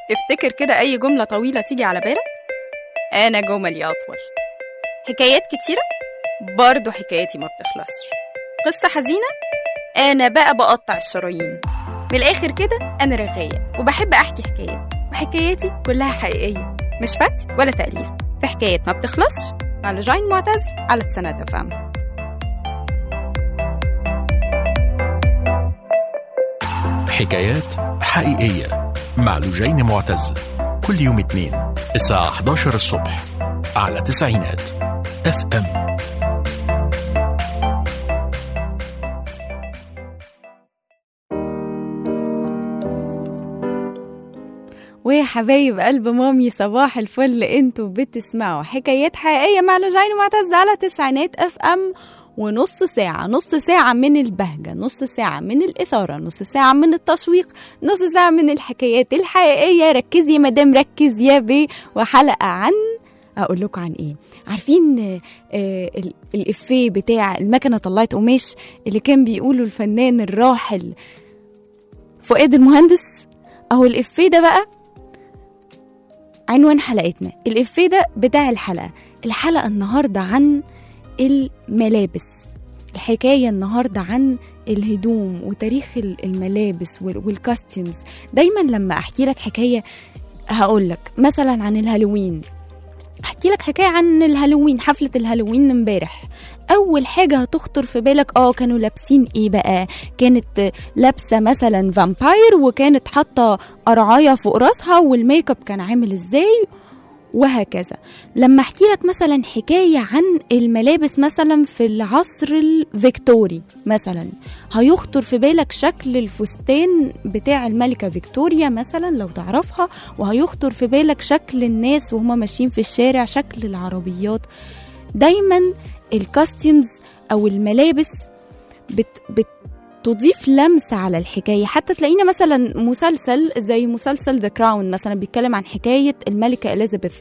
افتكر كده أي جملة طويلة تيجي على بالك أنا جملي أطول حكايات كتيرة برضه حكايتي ما بتخلصش قصة حزينة أنا بقى بقطع الشرايين من الآخر كده أنا رغاية وبحب أحكي حكايات وحكاياتي كلها حقيقية مش فتي ولا تأليف في حكايات ما بتخلصش مع لجين معتز على تسنة فهم حكايات حقيقية مع لجين معتز كل يوم اثنين الساعة 11 الصبح على تسعينات اف ام ويا حبايب قلب مامي صباح الفل انتوا بتسمعوا حكايات حقيقية مع لجين معتز على تسعينات اف ام ونص ساعة نص ساعة من البهجة نص ساعة من الإثارة نص ساعة من التشويق نص ساعة من الحكايات الحقيقية ركزي يا مدام ركز يا بيه وحلقة عن اقول لكم عن ايه عارفين آه، آه، ال- الافيه بتاع المكنه طلعت قماش اللي كان بيقوله الفنان الراحل فؤاد المهندس اهو الافيه ده بقى عنوان حلقتنا الافيه ده بتاع الحلقه الحلقه النهارده عن الملابس الحكايه النهارده عن الهدوم وتاريخ ال- الملابس وال- والكاستيومز دايما لما احكي لك حكايه هقول لك مثلا عن الهالوين احكي لك حكايه عن الهالوين حفله الهالوين امبارح اول حاجه هتخطر في بالك اه كانوا لابسين ايه بقى كانت لابسه مثلا فامباير وكانت حاطه قرعايه فوق راسها والميك اب كان عامل ازاي وهكذا لما احكي لك مثلا حكايه عن الملابس مثلا في العصر الفيكتوري مثلا هيخطر في بالك شكل الفستان بتاع الملكه فيكتوريا مثلا لو تعرفها وهيخطر في بالك شكل الناس وهما ماشيين في الشارع شكل العربيات دايما الكاستيومز او الملابس بت بت تضيف لمسة على الحكاية حتى تلاقينا مثلا مسلسل زي مسلسل ذا كراون مثلا بيتكلم عن حكاية الملكة إليزابيث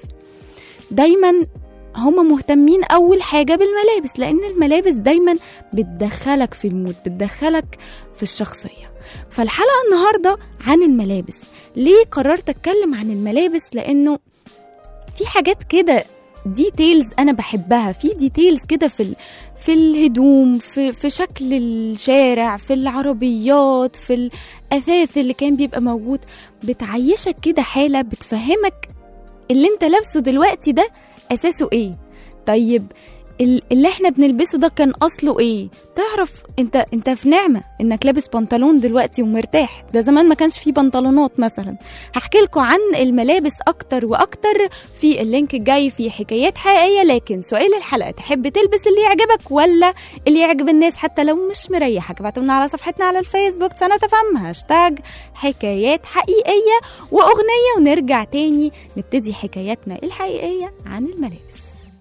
دايما هما مهتمين أول حاجة بالملابس لأن الملابس دايما بتدخلك في المود بتدخلك في الشخصية فالحلقة النهاردة عن الملابس ليه قررت أتكلم عن الملابس لأنه في حاجات كده ديتيلز انا بحبها في ديتيلز كده في ال... في الهدوم في في شكل الشارع في العربيات في الاثاث اللي كان بيبقى موجود بتعيشك كده حاله بتفهمك اللي انت لابسه دلوقتي ده اساسه ايه طيب ال- اللي احنا بنلبسه ده كان اصله ايه تعرف انت انت في نعمه انك لابس بنطلون دلوقتي ومرتاح ده زمان ما كانش فيه بنطلونات مثلا هحكي لكم عن الملابس اكتر واكتر في اللينك الجاي في حكايات حقيقيه لكن سؤال الحلقه تحب تلبس اللي يعجبك ولا اللي يعجب الناس حتى لو مش مريحك ابعتوا لنا على صفحتنا على الفيسبوك سنه تفهم هاشتاج حكايات حقيقيه واغنيه ونرجع تاني نبتدي حكاياتنا الحقيقيه عن الملابس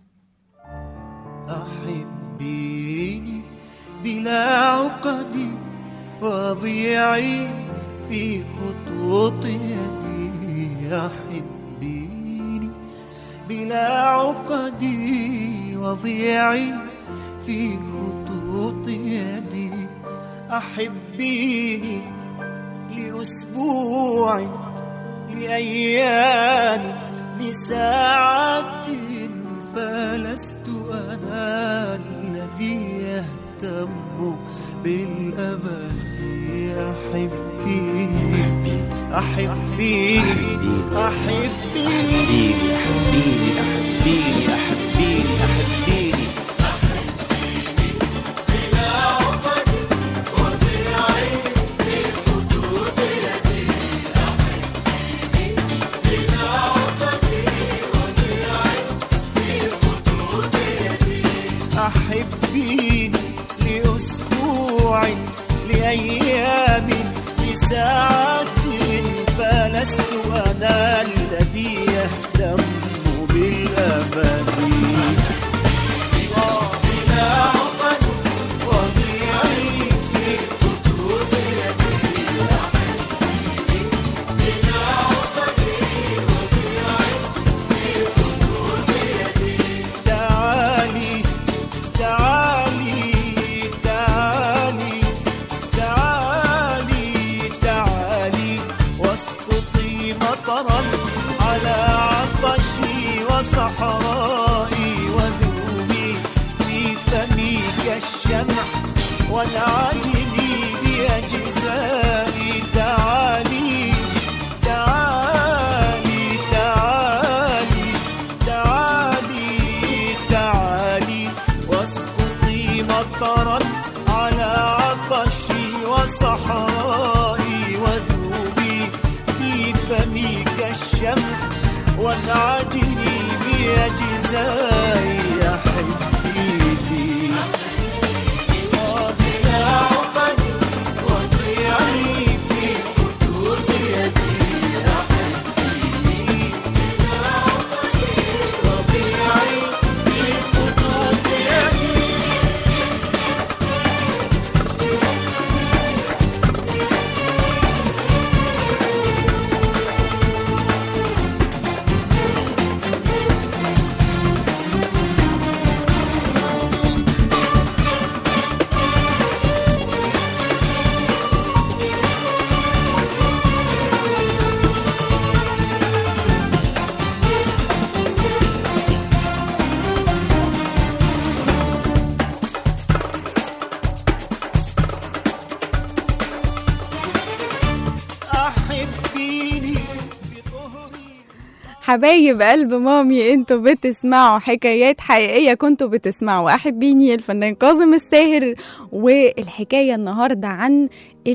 أحبيني بلا عقد وضيعي في خطوط يدي أحبيني بلا عقد وضيعي في خطوط يدي أحبيني لأسبوع لأيام لساعات فلست أنا الذي يهتم بالأبد أحبيني أحبيني أحبيني أحبيني أحبيني أحبيني أحبيني أحبيني لأسبوع لأيام لساعات فلست أنا الذي يهتم بالأبد وانعجلي بأجزائي تعالي تعالي تعالي تعالي تعالي واسقطي مطرا على عطشي وصحرائي وذوبي في فمي كالشمس وانعجلي بأجزائي يا حبيبي وبلا عقد وضيعي في خطوط يدي يا حبيبي وضيعي في خطوط يدي أحبيني بطهري حبايب قلب مامي انتوا بتسمعوا حكايات حقيقية كنتوا بتسمعوا أحبيني الفنان كاظم الساهر والحكاية النهاردة عن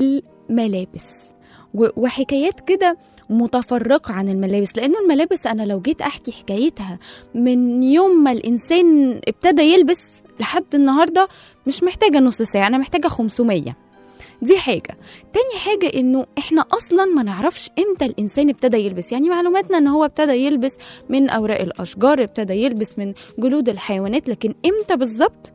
الملابس و- وحكايات كده متفرقة عن الملابس لأنه الملابس أنا لو جيت أحكي حكايتها من يوم ما الإنسان ابتدى يلبس لحد النهاردة مش محتاجة نص ساعة أنا محتاجة 500 دي حاجة تاني حاجة انه احنا اصلا ما نعرفش امتى الانسان ابتدى يلبس يعني معلوماتنا ان هو ابتدى يلبس من اوراق الاشجار ابتدى يلبس من جلود الحيوانات لكن امتى بالظبط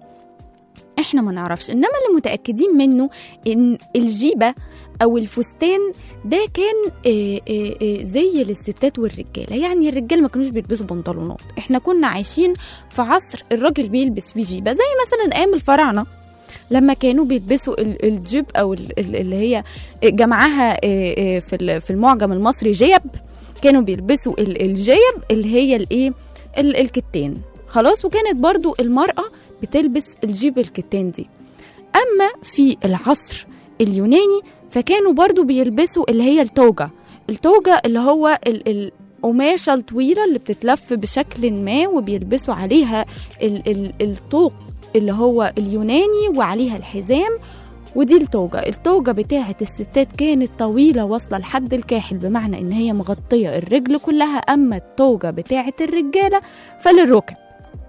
احنا ما نعرفش انما اللي متاكدين منه ان الجيبه او الفستان ده كان آه، آه، آه، زي للستات والرجاله يعني الرجال ما كانوش بيلبسوا بنطلونات احنا كنا عايشين في عصر الراجل بيلبس فيه جيبه زي مثلا ايام الفراعنه لما كانوا بيلبسوا ال- الجيب او ال- ال- اللي هي جمعها آه، آه، في ال- في المعجم المصري جيب كانوا بيلبسوا ال- الجيب اللي هي الايه ال- الكتان خلاص وكانت برضو المرأة بتلبس الجيب الكتان دي أما في العصر اليوناني فكانوا برضو بيلبسوا اللي هي التوجة التوجة اللي هو ال- القماشة الطويلة اللي بتتلف بشكل ما وبيلبسوا عليها ال- ال- الطوق اللي هو اليوناني وعليها الحزام ودي التوجة التوجة بتاعة الستات كانت طويلة واصلة لحد الكاحل بمعنى ان هي مغطية الرجل كلها اما التوجة بتاعة الرجالة فللركب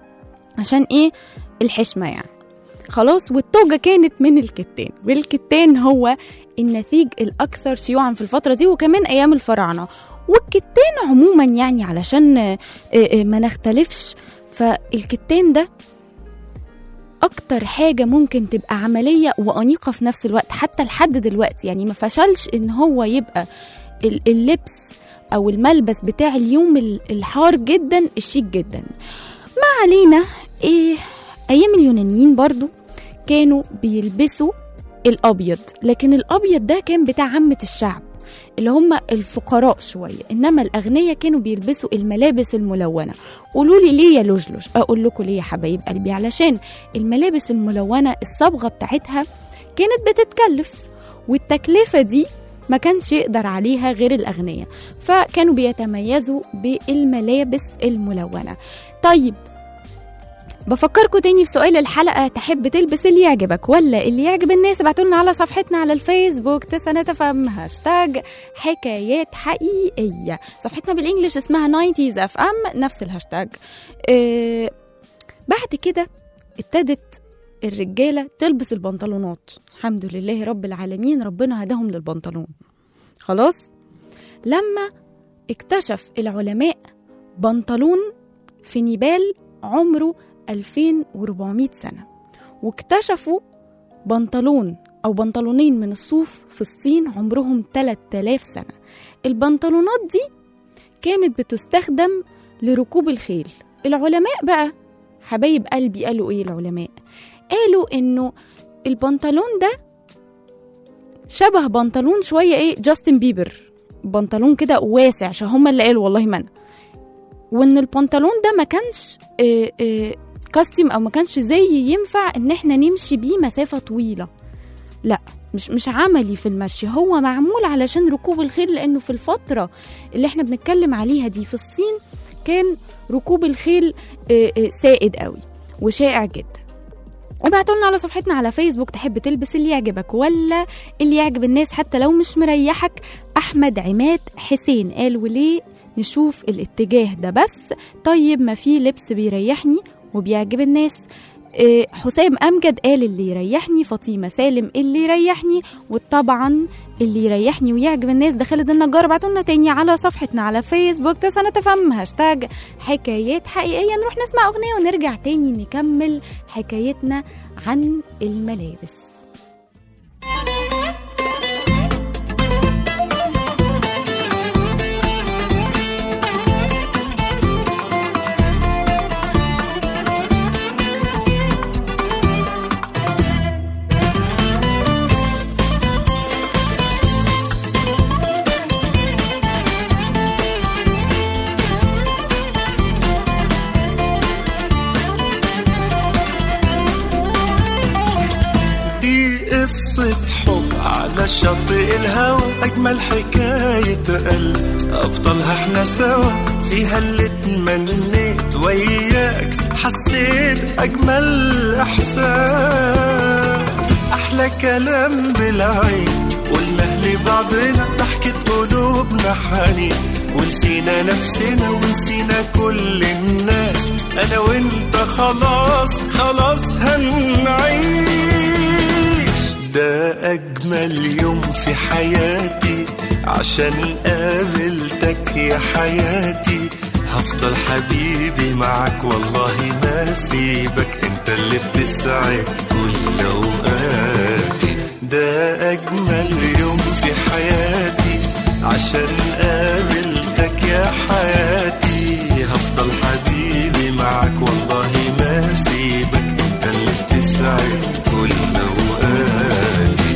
عشان ايه الحشمة يعني خلاص والتوجة كانت من الكتان والكتان هو النسيج الأكثر شيوعا في الفترة دي وكمان أيام الفراعنة والكتان عموما يعني علشان آه، آه، ما نختلفش فالكتان ده أكتر حاجة ممكن تبقى عملية وأنيقة في نفس الوقت حتى لحد دلوقتي يعني ما فشلش إن هو يبقى ال- اللبس أو الملبس بتاع اليوم ال- الحار جدا الشيك جدا ما علينا إيه أيام اليونانيين برضو كانوا بيلبسوا الأبيض لكن الأبيض ده كان بتاع عامة الشعب اللي هم الفقراء شوية إنما الأغنياء كانوا بيلبسوا الملابس الملونة قولوا لي ليه يا لوجلوج أقول لكم ليه يا حبايب قلبي علشان الملابس الملونة الصبغة بتاعتها كانت بتتكلف والتكلفة دي ما كانش يقدر عليها غير الأغنياء فكانوا بيتميزوا بالملابس الملونة طيب بفكركم تاني في سؤال الحلقة تحب تلبس اللي يعجبك ولا اللي يعجب الناس ابعتولنا على صفحتنا على الفيسبوك تسعة تفهم هاشتاج حكايات حقيقية صفحتنا بالانجلش اسمها 90s اف ام نفس الهاشتاج اه بعد كده ابتدت الرجالة تلبس البنطلونات الحمد لله رب العالمين ربنا هداهم للبنطلون خلاص لما اكتشف العلماء بنطلون في نيبال عمره 2400 سنة واكتشفوا بنطلون أو بنطلونين من الصوف في الصين عمرهم 3000 سنة البنطلونات دي كانت بتستخدم لركوب الخيل العلماء بقى حبايب قلبي قالوا ايه العلماء قالوا انه البنطلون ده شبه بنطلون شوية ايه جاستن بيبر بنطلون كده واسع عشان هما اللي قالوا والله ما انا وان البنطلون ده ما كانش آه، آه، كاستيم او ما كانش زي ينفع ان احنا نمشي بيه مسافة طويلة لا مش مش عملي في المشي هو معمول علشان ركوب الخيل لانه في الفتره اللي احنا بنتكلم عليها دي في الصين كان ركوب الخيل آه، آه، سائد قوي وشائع جدا ابعتوا لنا على صفحتنا على فيسبوك تحب تلبس اللي يعجبك ولا اللي يعجب الناس حتى لو مش مريحك احمد عماد حسين قال وليه نشوف الاتجاه ده بس طيب ما في لبس بيريحني وبيعجب الناس آه، حسام امجد قال اللي يريحني فاطمه سالم اللي يريحني وطبعا اللي يريحني ويعجب الناس ده خالد النجار ابعتوا لنا تاني على صفحتنا على فيسبوك تسعة تفهم هاشتاج حكايات حقيقيه نروح نسمع اغنيه ونرجع تاني نكمل حكايتنا عن الملابس دي قصة حب على شاطئ الهوى أجمل حكاية قلب أبطالها احنا سوا فيها اللي اتمنيت وياك حسيت أجمل إحساس أحلى كلام بالعين قلنا لبعضنا ضحكة قلوبنا حنين ونسينا نفسنا ونسينا كل الناس أنا وأنت خلاص خلاص هنعيش ده أجمل يوم في حياتي عشان قابلتك يا حياتي هفضل حبيبي معك والله ما سيبك انت اللي بتسعد كل اوقاتي ده اجمل يوم في حياتي عشان قابلتك يا حياتي هفضل حبيبي معك والله ما سيبك انت اللي بتسعد كل اوقاتي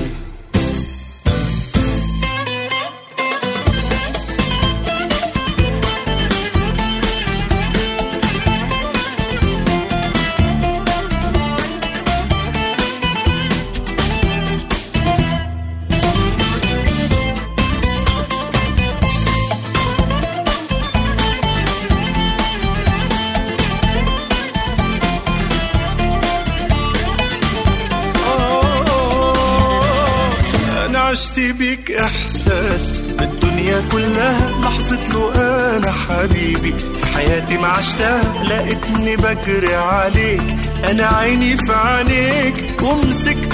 انا عشت بيك احساس بالدنيا كلها لحظة له انا حبيبي في حياتي ما عشتها لقيتني بجري عليك انا عيني في عينيك ومسكت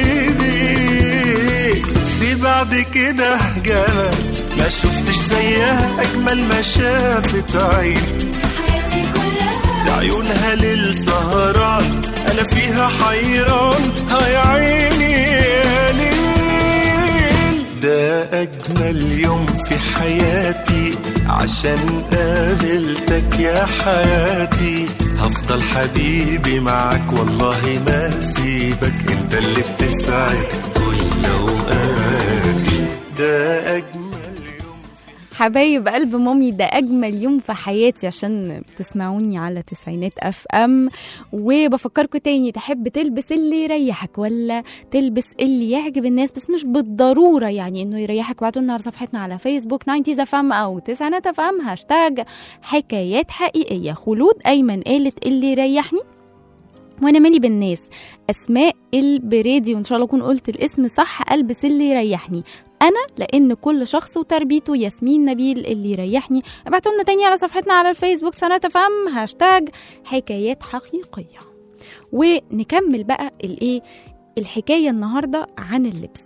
ايديك في بعد كده جمال ما شفتش زيها اجمل ما شافت عين ده عيونها للسهران انا فيها حيران هاي عيني يا ليل ده اجمل يوم في حياتي عشان قابلتك يا حياتي هفضل حبيبي معك والله ما سيبك انت اللي بتسعد كل اوقاتي ده اجمل يوم حبايب قلب مامي ده اجمل يوم في حياتي عشان تسمعوني على تسعينات اف ام وبفكركم تاني تحب تلبس اللي يريحك ولا تلبس اللي يعجب الناس بس مش بالضروره يعني انه يريحك بعتوا لنا على صفحتنا على فيسبوك 90 اف ام او تسعينات اف ام هاشتاج حكايات حقيقيه خلود ايمن قالت اللي يريحني وانا مالي بالناس اسماء البريدي وان شاء الله اكون قلت الاسم صح البس اللي يريحني انا لان كل شخص وتربيته ياسمين نبيل اللي يريحني ابعتوا لنا تاني على صفحتنا على الفيسبوك سنة فم هاشتاج حكايات حقيقية ونكمل بقى الايه الحكاية النهاردة عن اللبس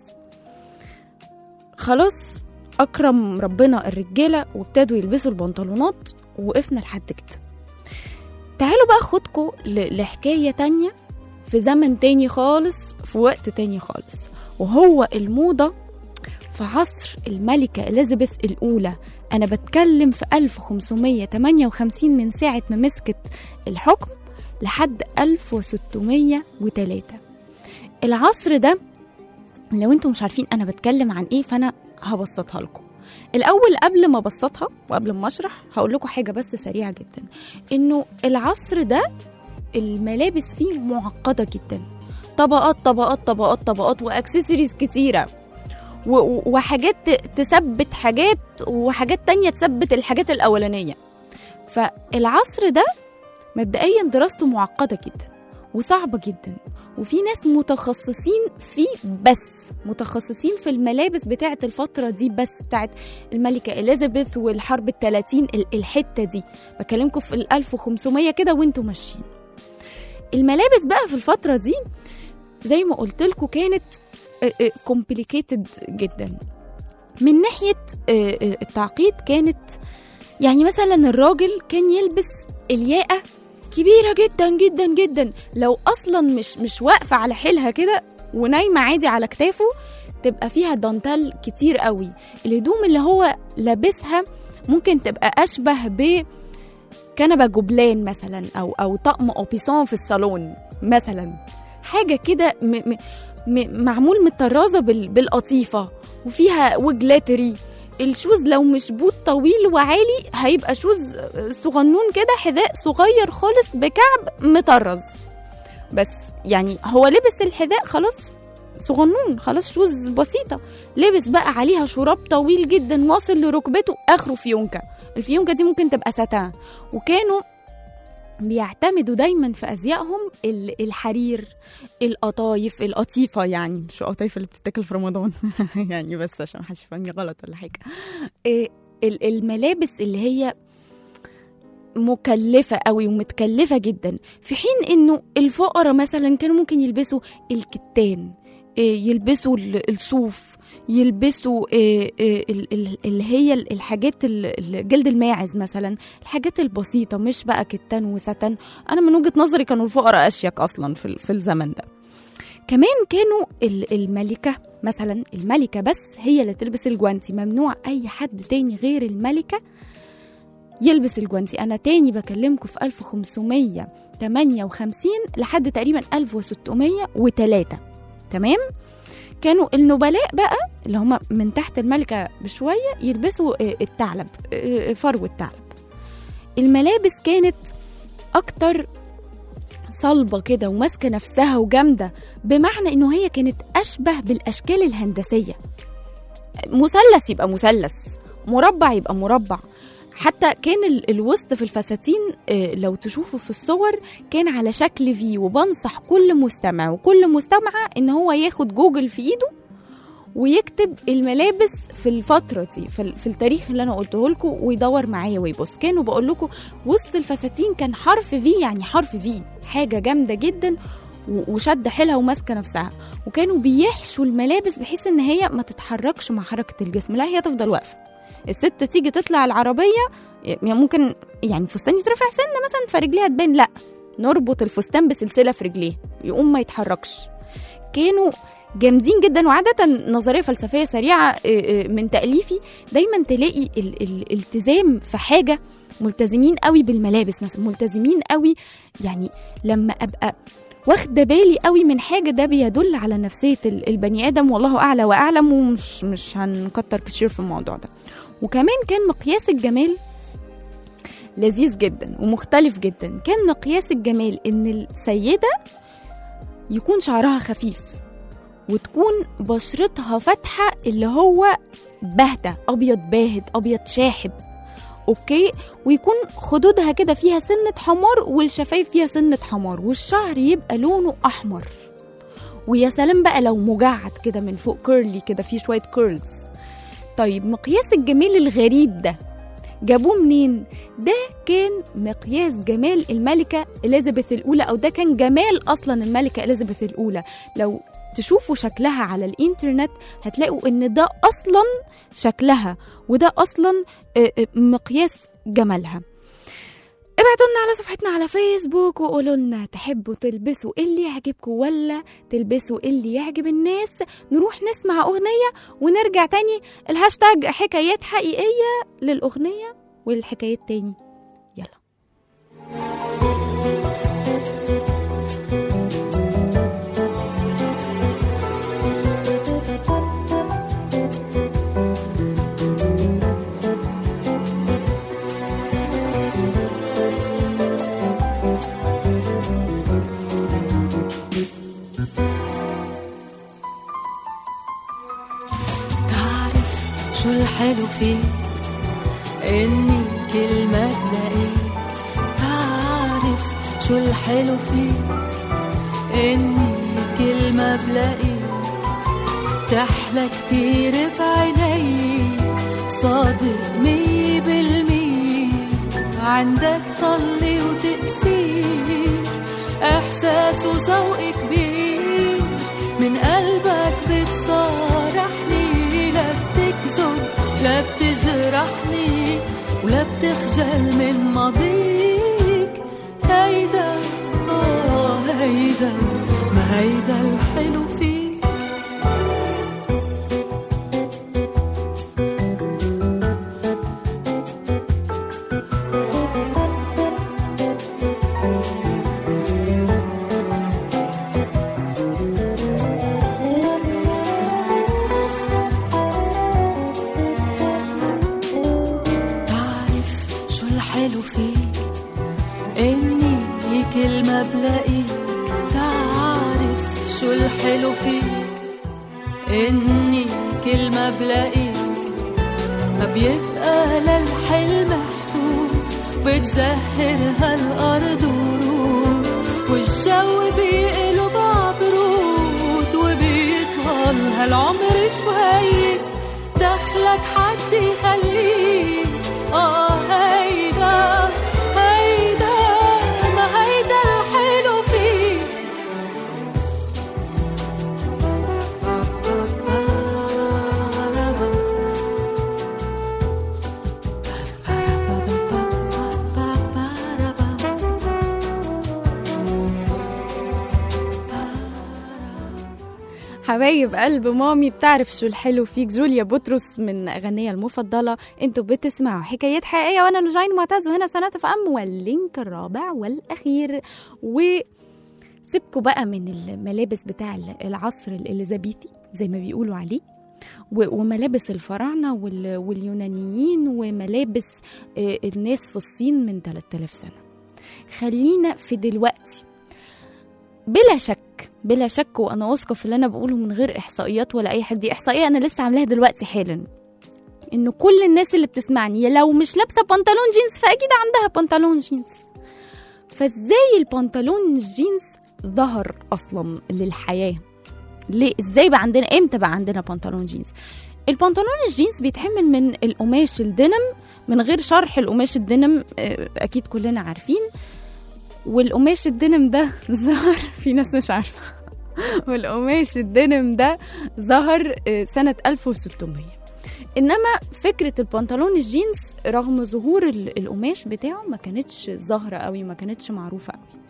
خلاص اكرم ربنا الرجالة وابتدوا يلبسوا البنطلونات ووقفنا لحد كده تعالوا بقى خدكم ل- لحكاية تانية في زمن تاني خالص في وقت تاني خالص وهو الموضة في عصر الملكة إليزابيث الأولى أنا بتكلم في 1558 من ساعة ما مسكت الحكم لحد 1603 العصر ده لو انتم مش عارفين أنا بتكلم عن إيه فأنا هبسطها لكم الأول قبل ما أبسطها وقبل ما أشرح هقول لكم حاجة بس سريعة جدا إنه العصر ده الملابس فيه معقدة جدا طبقات طبقات طبقات طبقات واكسسوارز كتيره و- و- وحاجات ت- تثبت حاجات وحاجات تانية تثبت الحاجات الأولانية فالعصر ده مبدئيا دراسته معقدة جدا وصعبة جدا وفي ناس متخصصين فيه بس متخصصين في الملابس بتاعة الفترة دي بس بتاعة الملكة إليزابيث والحرب التلاتين ال- الحتة دي بكلمكم في ال 1500 كده وانتوا ماشيين الملابس بقى في الفترة دي زي ما قلت لكم كانت كومبليكيتد جدا من ناحية آه، آه، التعقيد كانت يعني مثلا الراجل كان يلبس الياقة كبيرة جدا جدا جدا لو أصلا مش مش واقفة على حيلها كده ونايمة عادي على كتافه تبقى فيها دانتال كتير قوي الهدوم اللي هو لابسها ممكن تبقى أشبه ب كنبة جبلان مثلا أو أو طقم أوبيسون في الصالون مثلا حاجة كده م م م معمول متطرزة بال بالقطيفة وفيها وجلاتري الشوز لو مش بوت طويل وعالي هيبقى شوز صغنون كده حذاء صغير خالص بكعب مطرز بس يعني هو لبس الحذاء خلاص صغنون خلاص شوز بسيطة لبس بقى عليها شراب طويل جدا واصل لركبته آخره فيونكة الفيونكة دي ممكن تبقى ساتان وكانوا بيعتمدوا دايما في ازيائهم ال- الحرير القطايف القطيفه يعني مش القطايف اللي بتتاكل في رمضان يعني بس عشان محدش يفهمني غلط ولا حاجه إيه، ال- الملابس اللي هي مكلفة قوي ومتكلفة جدا في حين انه الفقراء مثلا كانوا ممكن يلبسوا الكتان إيه، يلبسوا ال- الصوف يلبسوا إيه، إيه، ال- ال- اللي هي ال- الحاجات ال- ال- جلد الماعز مثلا الحاجات البسيطة مش بقى كتان وستن أنا من وجهة نظري كانوا الفقراء أشيك أصلا في, ال- في الزمن ده كمان كانوا ال- الملكة مثلا الملكة بس هي اللي تلبس الجوانتي ممنوع أي حد تاني غير الملكة يلبس الجوانتي أنا تاني بكلمكم في 1558 لحد تقريبا 1603 تمام كانوا النبلاء بقى اللي هم من تحت الملكة بشوية يلبسوا آه، الثعلب آه، فرو الثعلب الملابس كانت أكتر صلبة كده وماسكة نفسها وجامدة بمعنى إنه هي كانت أشبه بالأشكال الهندسية مثلث يبقى مثلث مربع يبقى مربع حتى كان ال- الوسط في الفساتين آه، لو تشوفوا في الصور كان على شكل في وبنصح كل مستمع وكل مستمعة ان هو ياخد جوجل في ايده ويكتب الملابس في الفترة دي في, ال- في التاريخ اللي انا قلته لكم ويدور معايا ويبص كانوا بقول لكم وسط الفساتين كان حرف في يعني حرف في حاجة جامدة جدا و- وشد حيلها وماسكة نفسها وكانوا بيحشوا الملابس بحيث ان هي ما تتحركش مع حركة الجسم لا هي تفضل واقفة الست تيجي تطلع العربية يعني ممكن يعني فستان يترفع سنة مثلا فرجليها تبان لا نربط الفستان بسلسلة في رجليه يقوم ما يتحركش كانوا جامدين جدا وعادة نظرية فلسفية سريعة آه، آه، من تأليفي دايما تلاقي ال- ال- الالتزام في حاجة ملتزمين قوي بالملابس مثلا ملتزمين قوي يعني لما أبقى واخدة بالي قوي من حاجة ده بيدل على نفسية ال- البني آدم والله أعلى وأعلم ومش مش هنكتر كتير في الموضوع ده وكمان كان مقياس الجمال لذيذ جدا ومختلف جدا كان مقياس الجمال ان السيده يكون شعرها خفيف وتكون بشرتها فاتحه اللي هو بهته ابيض باهت ابيض شاحب اوكي ويكون خدودها كده فيها سنه حمار والشفايف فيها سنه حمار والشعر يبقى لونه احمر ويا سلام بقى لو مجعد كده من فوق كيرلي كده فيه شويه كيرلز طيب مقياس الجمال الغريب ده جابوه منين؟ ده كان مقياس جمال الملكة إليزابيث الأولى أو ده كان جمال أصلا الملكة إليزابيث الأولى لو تشوفوا شكلها على الإنترنت هتلاقوا إن ده أصلا شكلها وده أصلا آه، آه، مقياس جمالها ابعتوا لنا على صفحتنا على فيسبوك وقولوا لنا تحبوا تلبسوا اللي يعجبكم ولا تلبسوا اللي يعجب الناس نروح نسمع أغنية ونرجع تاني الهاشتاج حكايات حقيقية للأغنية والحكايات تاني يلا شو الحلو فيك إني كل ما بلاقيك تعرف شو الحلو فيك إني كل ما بلاقيك تحلى كتير بعيني صادق مية بالمية عندك طلي وتأثير إحساس وذوق كبير من قلبك بتصارحني لا بتكذب لا بتجرحني ولا بتخجل من ماضيك هيدا آه هيدا ما هيدا الحلو فيك تعرف شو الحلو فيك إني كل ما بلاقيك تعرف شو الحلو فيك إني كل ما بلاقيك ما بيبقى للحلم حدود بتزهر هالأرض ورود والجو بيقلب عبرود وبيطول هالعمر شوي دخلك حد يخليك اه هيدا هيدا ما هيدا الحلو فيك حبايب قلب مامي بتعرف شو الحلو فيك جوليا بطرس من أغنية المفضلة انتوا بتسمعوا حكايات حقيقية وأنا نجاين معتز وهنا سنة في أم واللينك الرابع والأخير وسيبكوا بقى من الملابس بتاع العصر الإليزابيثي زي ما بيقولوا عليه و- وملابس الفراعنة وال- واليونانيين وملابس آه، الناس في الصين من 3000 سنة خلينا في دلوقتي بلا شك بلا شك وانا واثقه في اللي انا بقوله من غير احصائيات ولا اي حاجه دي احصائيه انا لسه عاملاها دلوقتي حالا ان كل الناس اللي بتسمعني لو مش لابسه بنطلون جينز فاكيد عندها بنطلون جينز فازاي البنطلون الجينز ظهر اصلا للحياه ليه ازاي بقى عندنا امتى بقى عندنا بنطلون جينز البنطلون الجينز بيتحمل من القماش الدنم من غير شرح القماش الدنم آه، اكيد كلنا عارفين والقماش الدنم ده ظهر في ناس مش عارفه والقماش الدنم ده ظهر آه، سنه 1600 انما فكره البنطلون الجينز رغم ظهور ال- القماش بتاعه ما كانتش ظاهره قوي ما كانتش معروفه قوي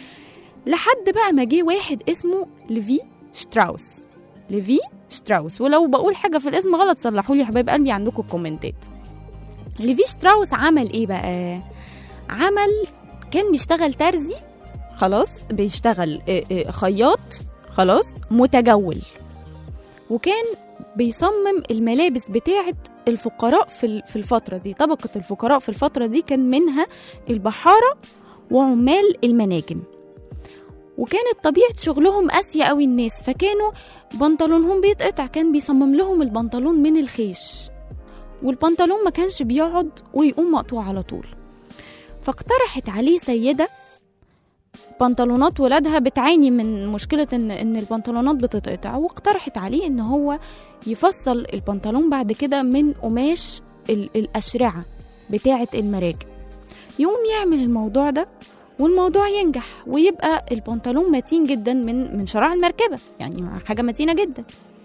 لحد بقى ما جه واحد اسمه ليفي شتراوس ليفي شتراوس ولو بقول حاجه في الاسم غلط صلحوا لي يا حبايب قلبي عندكم الكومنتات ليفي شتراوس عمل ايه بقى عمل كان بيشتغل ترزي خلاص بيشتغل آه، آه، خياط خلاص متجول وكان بيصمم الملابس بتاعة الفقراء في ال- في الفترة دي طبقة الفقراء في الفترة دي كان منها البحارة وعمال المناجم وكانت طبيعة شغلهم قاسية قوي الناس فكانوا بنطلونهم بيتقطع كان بيصمم لهم البنطلون من الخيش والبنطلون ما كانش بيقعد ويقوم مقطوع على طول فاقترحت عليه سيدة بنطلونات ولادها بتعاني من مشكلة إن إن البنطلونات بتتقطع واقترحت عليه إن هو يفصل البنطلون بعد كده من قماش ال- الأشرعة بتاعة المراكب يقوم يعمل الموضوع ده والموضوع ينجح ويبقى البنطلون متين جدا من من شراع المركبة يعني حاجة متينة جدا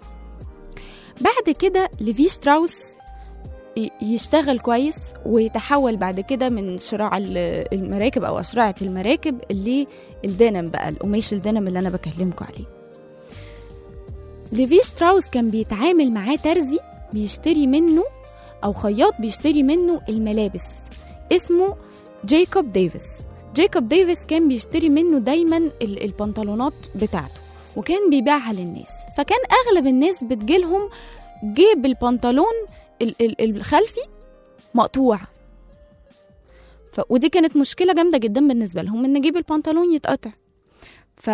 بعد كده ليفي شتراوس ي- يشتغل كويس ويتحول بعد كده من شراع ال- المراكب او اشرعه المراكب للدنم بقى القماش الدنم اللي انا بكلمكم عليه ليفي شتراوس كان بيتعامل معاه ترزي بيشتري منه او خياط بيشتري منه الملابس اسمه جايكوب ديفيس جايكوب ديفيس كان بيشتري منه دايما ال- البنطلونات بتاعته وكان بيبيعها للناس فكان اغلب الناس بتجيلهم جيب البنطلون ال- ال- الخلفي مقطوع ف... ودي كانت مشكلة جامدة جدا بالنسبة لهم ان جيب البنطلون يتقطع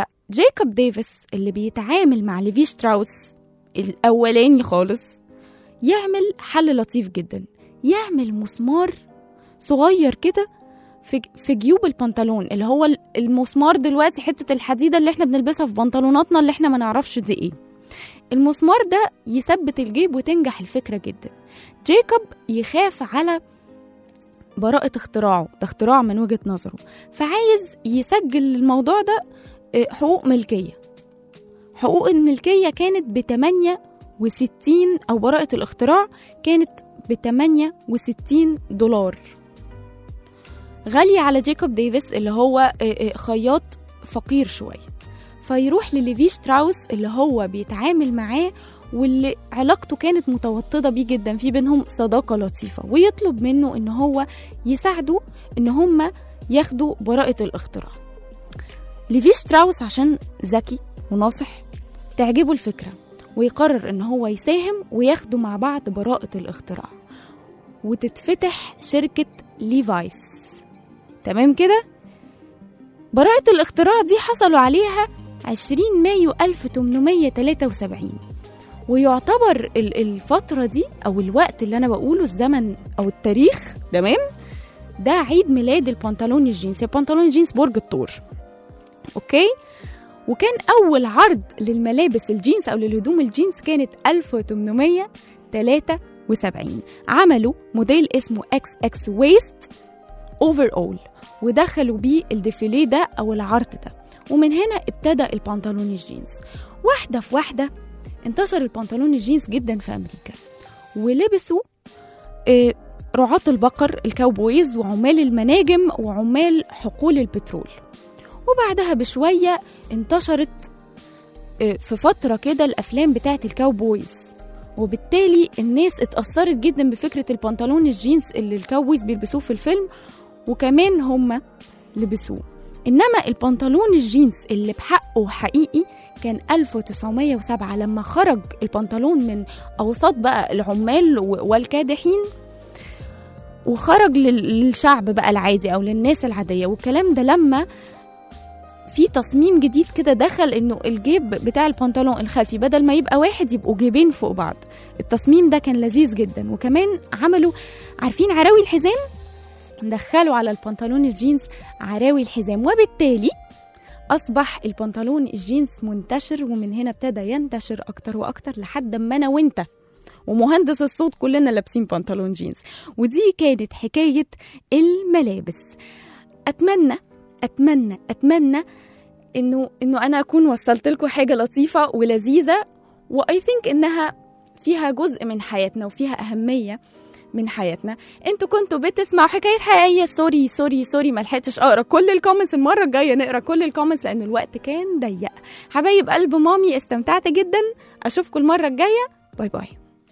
فجايكوب ديفيس اللي بيتعامل مع ليفي شتراوس الاولاني خالص يعمل حل لطيف جدا يعمل مسمار صغير كده في في جيوب البنطلون اللي هو ال- المسمار دلوقتي حته الحديده اللي احنا بنلبسها في بنطلوناتنا اللي احنا ما نعرفش دي ايه المسمار ده يثبت الجيب وتنجح الفكره جدا جيكوب يخاف على براءة اختراعه ده اختراع من وجهة نظره فعايز يسجل الموضوع ده اه، حقوق ملكية حقوق الملكية كانت ب 68 أو براءة الاختراع كانت ب 68 دولار غالية على جيكوب ديفيس اللي هو اه، اه، خياط فقير شوية فيروح لليفي شتراوس اللي هو بيتعامل معاه واللي علاقته كانت متوطدة بيه جدا في بينهم صداقة لطيفة ويطلب منه ان هو يساعده ان هم ياخدوا براءة الاختراع ليفي شتراوس عشان ذكي وناصح تعجبه الفكرة ويقرر ان هو يساهم وياخدوا مع بعض براءة الاختراع وتتفتح شركة ليفايس تمام كده؟ براءة الاختراع دي حصلوا عليها 20 مايو 1873 ويعتبر ال- الفترة دي أو الوقت اللي أنا بقوله الزمن أو التاريخ تمام ده عيد ميلاد البنطلون الجينز البنطلون الجينز برج الثور أوكي وكان أول عرض للملابس الجينز أو للهدوم الجينز كانت 1873 عملوا موديل اسمه اكس اكس ويست اوفر اول ودخلوا بيه الديفيليه ده او العرض ده ومن هنا ابتدى البنطلون الجينز واحده في واحده انتشر البنطلون الجينز جدا في امريكا ولبسوا آه، رعاة البقر الكاوبويز وعمال المناجم وعمال حقول البترول وبعدها بشوية انتشرت آه، في فترة كده الأفلام بتاعت الكاوبويز وبالتالي الناس اتأثرت جدا بفكرة البنطلون الجينز اللي الكاوبويز بيلبسوه في الفيلم وكمان هم لبسوه إنما البنطلون الجينز اللي بحقه حقيقي كان 1907 لما خرج البنطلون من أوساط بقى العمال و- والكادحين وخرج لل- للشعب بقى العادي أو للناس العادية والكلام ده لما في تصميم جديد كده دخل انه الجيب بتاع البنطلون الخلفي بدل ما يبقى واحد يبقوا جيبين فوق بعض التصميم ده كان لذيذ جدا وكمان عملوا عارفين عراوي الحزام دخلوا على البنطلون الجينز عراوي الحزام وبالتالي أصبح البنطلون الجينز منتشر ومن هنا ابتدى ينتشر أكتر وأكتر لحد ما أنا وأنت ومهندس الصوت كلنا لابسين بنطلون جينز ودي كانت حكاية الملابس أتمنى أتمنى أتمنى إنه إنه أنا أكون وصلت لكم حاجة لطيفة ولذيذة وأي ثينك إنها فيها جزء من حياتنا وفيها أهمية من حياتنا انتوا كنتوا بتسمعوا حكايه حقيقيه سوري سوري سوري ما لحقتش اقرا كل الكومنتس المره الجايه نقرا كل الكومنتس لان الوقت كان ضيق حبايب قلب مامي استمتعت جدا اشوفكم المره الجايه باي باي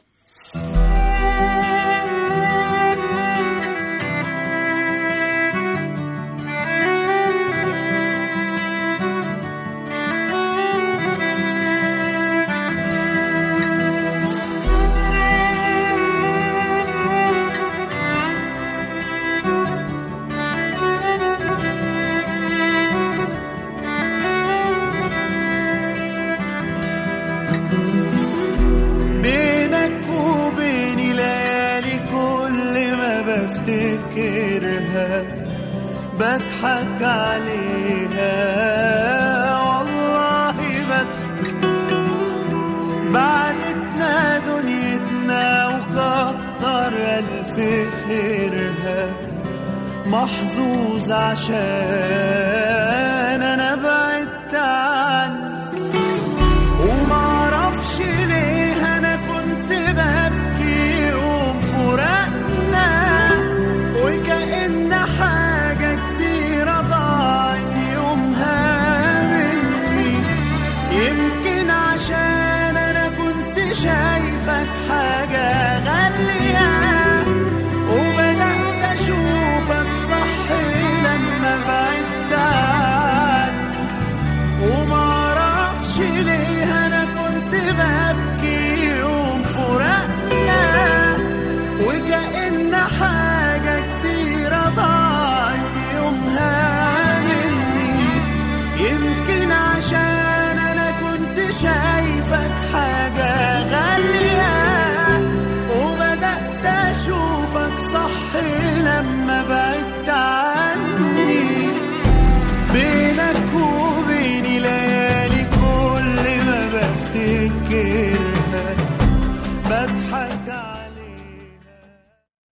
بينك وبيني ليالي كل ما بفتكرها بضحك عليها والله بضحك بعدتنا دنيتنا وكتر ألف خيرها محظوظ عشان أنا بعدت عنك ومعرفش ليه انا كنت ببكي يوم فراقنا وكأن حاجة كبيرة ضاعت يومها مني يمكن عشان انا كنت شايفك حاجة غالية